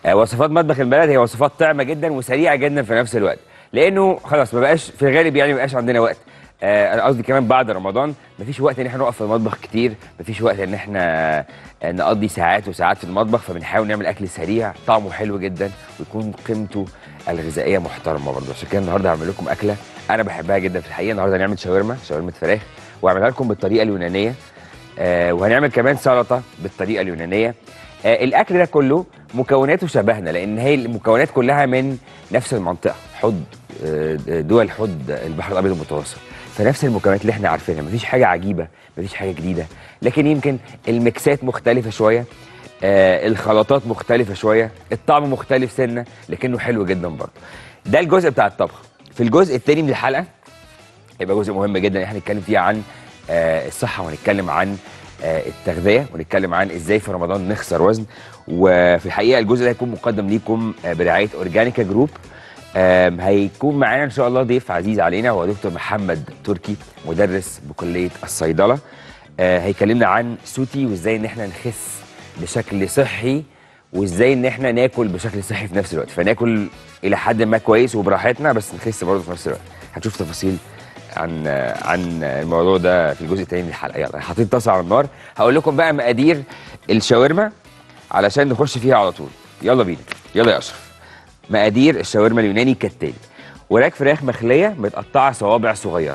آه، وصفات مطبخ البلد هي وصفات طعمه جدا وسريعه جدا في نفس الوقت لانه خلاص ما بقاش في الغالب يعني ما بقاش عندنا وقت آه، انا قصدي كمان بعد رمضان مفيش وقت ان احنا نقف في المطبخ كتير مفيش وقت ان احنا آه، نقضي ساعات وساعات في المطبخ فبنحاول نعمل اكل سريع طعمه حلو جدا ويكون قيمته الغذائيه محترمه برضه عشان كده النهارده هعمل لكم اكله انا بحبها جدا في الحقيقه النهارده هنعمل شاورما شاورما فراخ وهعملها لكم بالطريقه اليونانيه آه، وهنعمل كمان سلطه بالطريقه اليونانيه آه، الاكل ده كله مكوناته شبهنا لان هي المكونات كلها من نفس المنطقه حوض آه، دول حوض البحر الابيض المتوسط فنفس المكونات اللي احنا عارفينها مفيش حاجه عجيبه مفيش حاجه جديده لكن يمكن الميكسات مختلفه شويه آه الخلطات مختلفه شويه الطعم مختلف سنه لكنه حلو جدا برضه ده الجزء بتاع الطبخ في الجزء الثاني من الحلقه هيبقى جزء مهم جدا احنا نتكلم فيه عن آه الصحه وهنتكلم عن آه التغذيه ونتكلم عن ازاي في رمضان نخسر وزن وفي الحقيقه الجزء ده هيكون مقدم ليكم آه برعايه اورجانيكا جروب آم، هيكون معانا ان شاء الله ضيف عزيز علينا هو دكتور محمد تركي مدرس بكليه الصيدله آه، هيكلمنا عن سوتي وازاي ان احنا نخس بشكل صحي وازاي ان احنا ناكل بشكل صحي في نفس الوقت فناكل الى حد ما كويس وبراحتنا بس نخس برضه في نفس الوقت هنشوف تفاصيل عن عن الموضوع ده في الجزء الثاني من الحلقه يلا حاطين طاسه على النار هقول لكم بقى مقادير الشاورما علشان نخش فيها على طول يلا بينا يلا يا اشرف مقادير الشاورما اليوناني كالتالي وراك فراخ مخليه متقطعه صوابع صغيره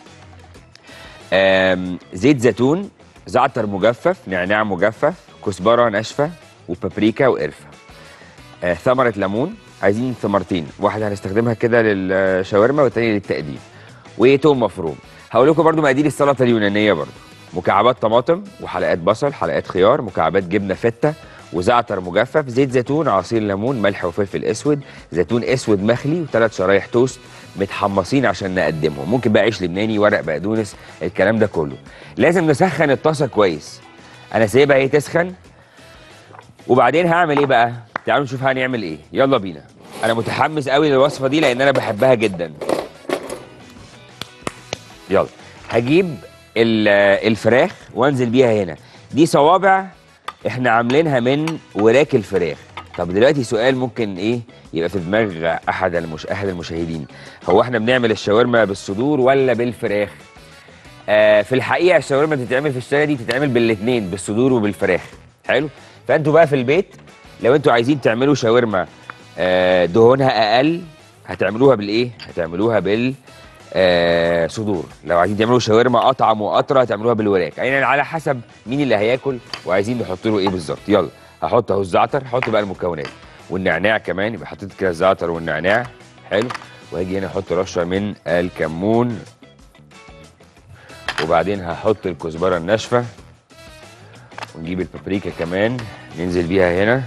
آم، زيت زيتون زعتر مجفف نعناع مجفف كزبره ناشفه وبابريكا وقرفه آه، ثمره ليمون عايزين ثمرتين واحده هنستخدمها كده للشاورما والتانيه للتقديم وتوم مفروم هقول لكم برضو مقادير السلطه اليونانيه برضو مكعبات طماطم وحلقات بصل حلقات خيار مكعبات جبنه فته وزعتر مجفف زيت زيتون عصير ليمون ملح وفلفل اسود زيتون اسود مخلي وثلاث شرايح توست متحمصين عشان نقدمهم ممكن بقى عيش لبناني ورق بقدونس الكلام ده كله لازم نسخن الطاسه كويس انا سايبها ايه تسخن وبعدين هعمل ايه بقى تعالوا نشوف هنعمل ايه يلا بينا انا متحمس قوي للوصفه دي لان انا بحبها جدا يلا هجيب ال- الفراخ وانزل بيها هنا دي صوابع احنا عاملينها من وراك الفراخ طب دلوقتي سؤال ممكن ايه يبقى في دماغ احد المش... احد المشاهدين هو احنا بنعمل الشاورما بالصدور ولا بالفراخ آه في الحقيقه الشاورما بتتعمل في الشارع دي بتتعمل بالاثنين بالصدور وبالفراخ حلو فانتوا بقى في البيت لو انتوا عايزين تعملوا شاورما آه دهونها اقل هتعملوها بالايه هتعملوها بال آه صدور لو عايزين تعملوا شاورما اطعم واطرى هتعملوها بالوراك يعني على حسب مين اللي هياكل وعايزين نحط له ايه بالظبط يلا هحط اهو الزعتر هحط بقى المكونات والنعناع كمان يبقى حطيت كده الزعتر والنعناع حلو وهاجي هنا احط رشه من الكمون وبعدين هحط الكزبره الناشفه ونجيب البابريكا كمان ننزل بيها هنا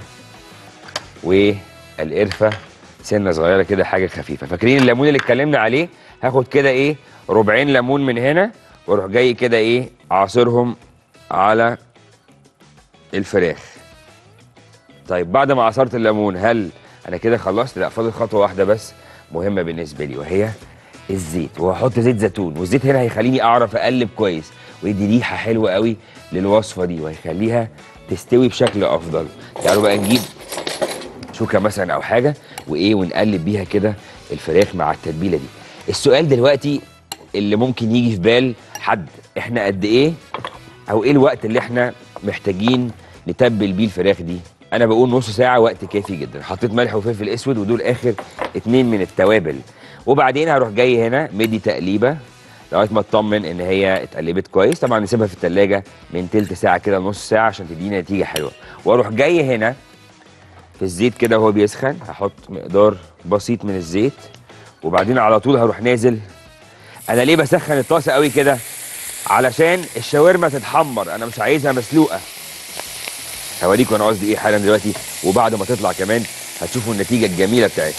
والقرفه سنه صغيره كده حاجه خفيفه فاكرين الليمون اللي اتكلمنا عليه هاخد كده ايه ربعين ليمون من هنا واروح جاي كده ايه عصرهم على الفراخ طيب بعد ما عصرت الليمون هل انا كده خلصت لا فاضل خطوه واحده بس مهمه بالنسبه لي وهي الزيت وهحط زيت زيتون والزيت هنا هيخليني اعرف اقلب كويس ويدي ريحه حلوه قوي للوصفه دي وهيخليها تستوي بشكل افضل تعالوا بقى نجيب شوكه مثلا او حاجه وايه ونقلب بيها كده الفراخ مع التتبيله دي السؤال دلوقتي اللي ممكن يجي في بال حد احنا قد ايه او ايه الوقت اللي احنا محتاجين نتبل بيه الفراخ دي انا بقول نص ساعه وقت كافي جدا حطيت ملح وفلفل اسود ودول اخر اتنين من التوابل وبعدين هروح جاي هنا مدي تقليبه لغايه ما اطمن ان هي اتقلبت كويس طبعا نسيبها في التلاجة من تلت ساعه كده لنص ساعه عشان تدينا نتيجه حلوه واروح جاي هنا في الزيت كده وهو بيسخن هحط مقدار بسيط من الزيت وبعدين على طول هروح نازل انا ليه بسخن الطاسه قوي كده علشان الشاورما تتحمر انا مش عايزها مسلوقه هوريكم انا قصدي ايه حالا دلوقتي وبعد ما تطلع كمان هتشوفوا النتيجه الجميله بتاعتها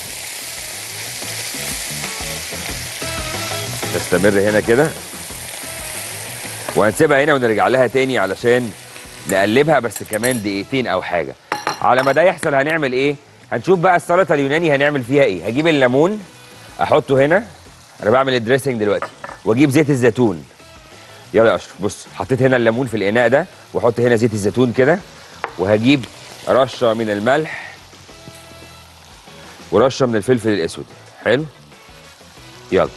نستمر هنا كده وهنسيبها هنا ونرجع لها تاني علشان نقلبها بس كمان دقيقتين او حاجه على ما ده يحصل هنعمل ايه هنشوف بقى السلطه اليوناني هنعمل فيها ايه هجيب الليمون احطه هنا انا بعمل الدريسنج دلوقتي واجيب زيت الزيتون يلا يا اشرف بص حطيت هنا الليمون في الاناء ده واحط هنا زيت الزيتون كده وهجيب رشه من الملح ورشه من الفلفل الاسود حلو يلا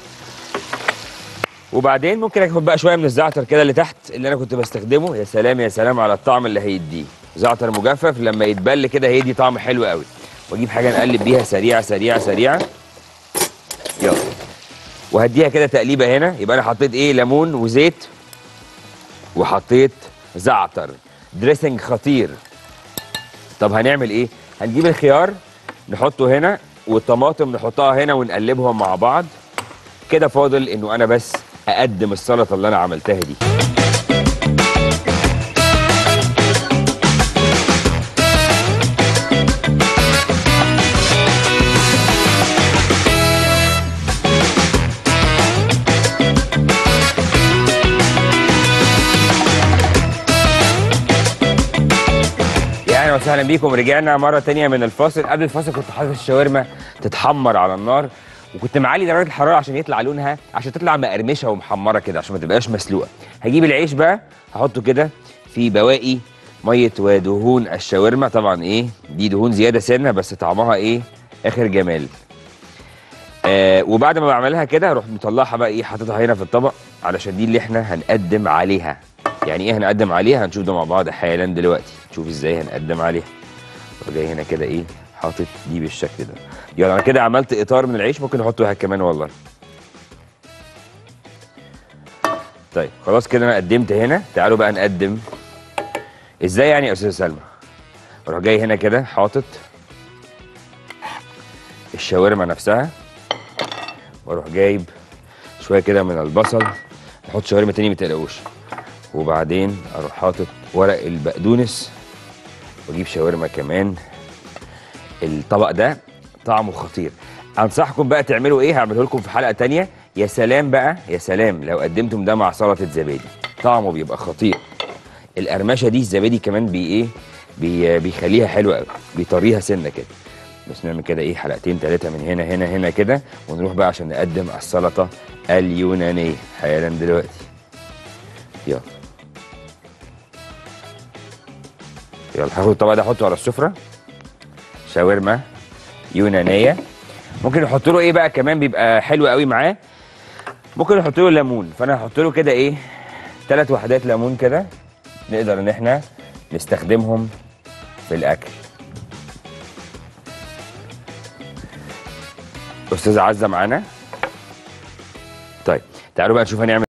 وبعدين ممكن اخد بقى شويه من الزعتر كده اللي تحت اللي انا كنت بستخدمه يا سلام يا سلام على الطعم اللي هيديه زعتر مجفف لما يتبل كده هيدي طعم حلو قوي واجيب حاجه نقلب بيها سريعه سريعه سريعه يلا وهديها كده تقليبه هنا يبقى انا حطيت ايه ليمون وزيت وحطيت زعتر دريسنج خطير طب هنعمل ايه هنجيب الخيار نحطه هنا والطماطم نحطها هنا ونقلبهم مع بعض كده فاضل انه انا بس اقدم السلطه اللي انا عملتها دي يا اهلا وسهلا بيكم رجعنا مره تانية من الفاصل قبل الفاصل كنت حاطط الشاورما تتحمر على النار وكنت معلي درجه الحراره عشان يطلع لونها عشان تطلع مقرمشه ومحمره كده عشان ما تبقاش مسلوقه هجيب العيش بقى هحطه كده في بواقي ميه ودهون الشاورما طبعا ايه دي دهون زياده سنه بس طعمها ايه اخر جمال آه وبعد ما بعملها كده اروح مطلعها بقى ايه حاططها هنا في الطبق علشان دي اللي احنا هنقدم عليها يعني ايه هنقدم عليها هنشوف ده مع بعض حالا دلوقتي نشوف ازاي هنقدم عليها أروح جاي هنا كده ايه حاطط دي بالشكل ده يلا انا كده عملت اطار من العيش ممكن احط واحد كمان والله طيب خلاص كده انا قدمت هنا تعالوا بقى نقدم ازاي يعني يا استاذه سلمى اروح جاي هنا كده حاطط الشاورما نفسها واروح جايب شويه كده من البصل احط شاورما تاني ما تقلقوش وبعدين اروح حاطط ورق البقدونس واجيب شاورما كمان الطبق ده طعمه خطير انصحكم بقى تعملوا ايه هعمله لكم في حلقه تانية يا سلام بقى يا سلام لو قدمتم ده مع سلطه زبادي طعمه بيبقى خطير القرمشه دي الزبادي كمان بي ايه بي بيخليها حلوه قوي بيطريها سنه كده بس نعمل كده ايه حلقتين ثلاثه من هنا هنا هنا كده ونروح بقى عشان نقدم السلطه اليونانيه حالا دلوقتي يلا يلا هاخد الطبق ده احطه على السفره شاورما يونانيه ممكن نحط له ايه بقى كمان بيبقى حلو قوي معاه ممكن نحط له ليمون فانا هحط له كده ايه ثلاث وحدات ليمون كده نقدر ان احنا نستخدمهم في الاكل استاذه عزه معانا طيب تعالوا بقى نشوف هنعمل